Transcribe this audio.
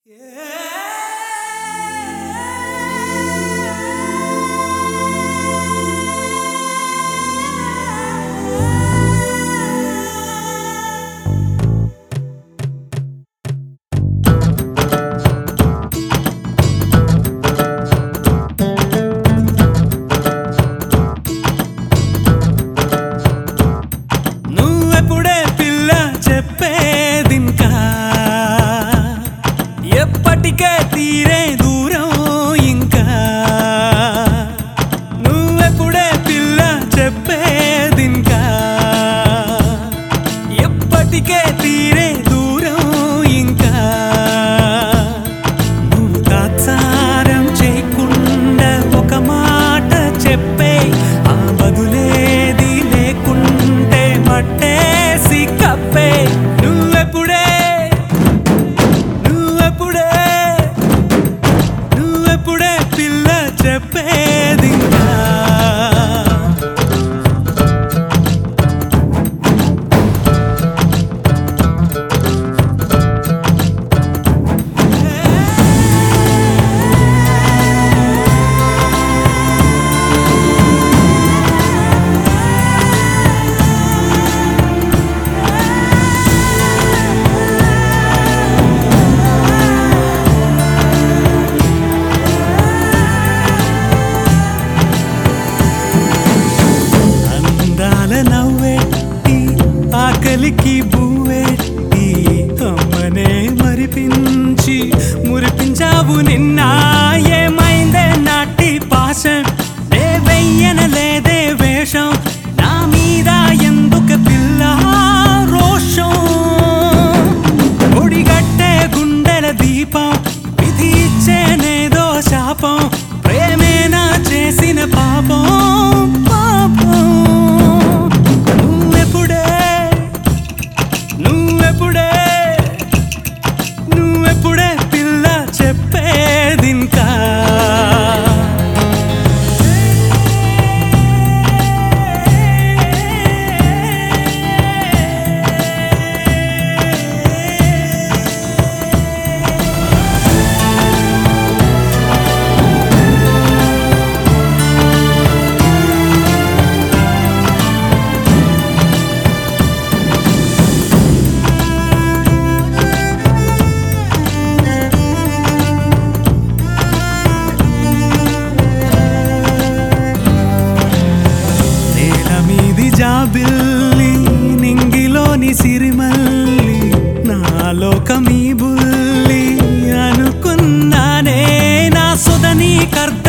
నువ్వెప్పుడే పిల్ల చెప్పేదింకా ఎప్పటికే తీరే దూరం ఇంకా నువ్వెప్పుడే పిల్ల చెప్పేదింకా ఎప్పటికే తీరే దూరం ఇంకా నువ్వు తాత్సారం చేయకుండా ఒక మాట చెప్పే ఆ బదులేది లేకుంటే మట్టేసి కప్పే నువ్వెప్పుడే నువ్వెప్పుడే నువ్వెప్పుడే పిల్ల చెప్పేదింకా అందాల నవ్వెట్టి ఆకలికి బువ్వెట్టి అమ్మనే మరిపించి మురిపించావు నిన్న ఏమైందే నాటి పాశం ఏ వెయ్యన లేదే వేషం నా మీద ఎందుకు పిల్ల రోషం ఒడిగట్టే గుండెల దీపం విధి ఇచ్చేనేదో శాపం ప్రేమేనా చేసిన పాపం పాపం నువ్వెప్పుడే నువ్వెప్పుడే నువ్వెప్పుడే పిల్ల చెప్పేదింకా నేల మీది జాబిల్లి నింగిలోని సిరిమల్లి నాలోకమీ బుల్లి అనుకున్నానే నా సుధ నీకర్థం